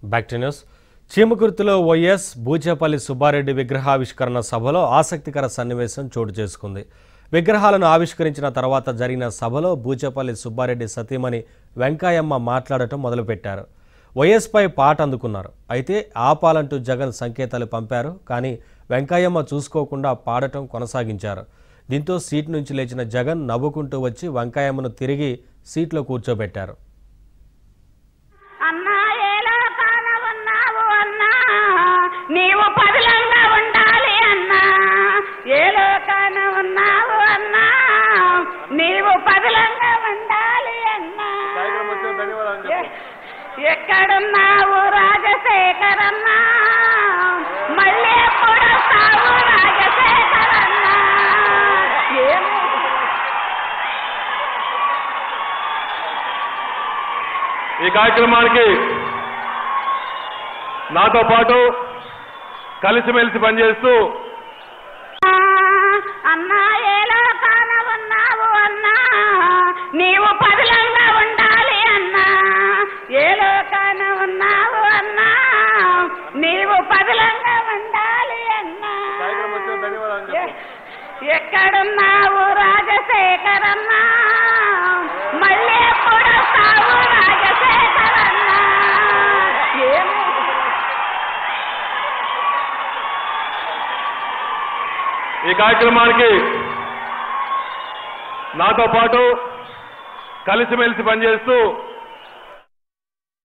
back to news చీమకుర్తిలో YS Boochepalli Subbareddy విగ్రహావిష్కరణ సభలో ఆసక్తికర సన్నివేశం చోటు చేసుకుంది విగ్రహాలను ఆవిష్కరించిన తర్వాత జరిగిన సభలో బూచేపల్లి సుబ్బారెడ్డి సతీమణి వెంకాయమ్మ మాట్లాడటం మొదలుపెట్టారు వైఎస్పై పాట అందుకున్నారు అయితే ఆపాలంటూ జగన్ సంకేతాలు పంపారు కానీ వెంకాయమ్మ చూసుకోకుండా పాడటం కొనసాగించారు దీంతో సీట్ నుంచి లేచిన జగన్ నవ్వుకుంటూ వచ్చి వెంకాయమ్మను తిరిగి సీట్లో కూర్చోబెట్టారు అన్నా ఏలో కాన ఉన్నావు అన్నా నీవు పదిలంగా ఉండాలి అన్నా ఏలో కాన ఉన్నావు అన్నా నీవు పదిలంగా ఉండాలి అన్నా ఎ- ఎక్కడున్నావు రాజశేఖర్ అన్నా మళ్ళీ ఎప్పుడు వస్తావు రాజశేఖర్ అన్నా ఏమి ఈ కార్యక్రమానికి నాతో పాటు కలిసిమెలిసి పనిచేస్తూ అన్నా ఏలో కాన ఉన్నావు అన్నా నీవు పదిలంగా ఉండాలి అన్నా ఏలో కాన ఉన్నావు అన్నా నీవు పదిలంగా ఉండాలి అన్నా ఎ- ఎక్కడున్నావు రాజశేఖర్ అన్నా మళ్ళీ ఎప్పుడు వస్తావు రాజశేఖర్ అన్నా ఏమి ఈ కార్యక్రమానికి నాతో పాటు కలిసిమెలిసి పనిచేస్తూ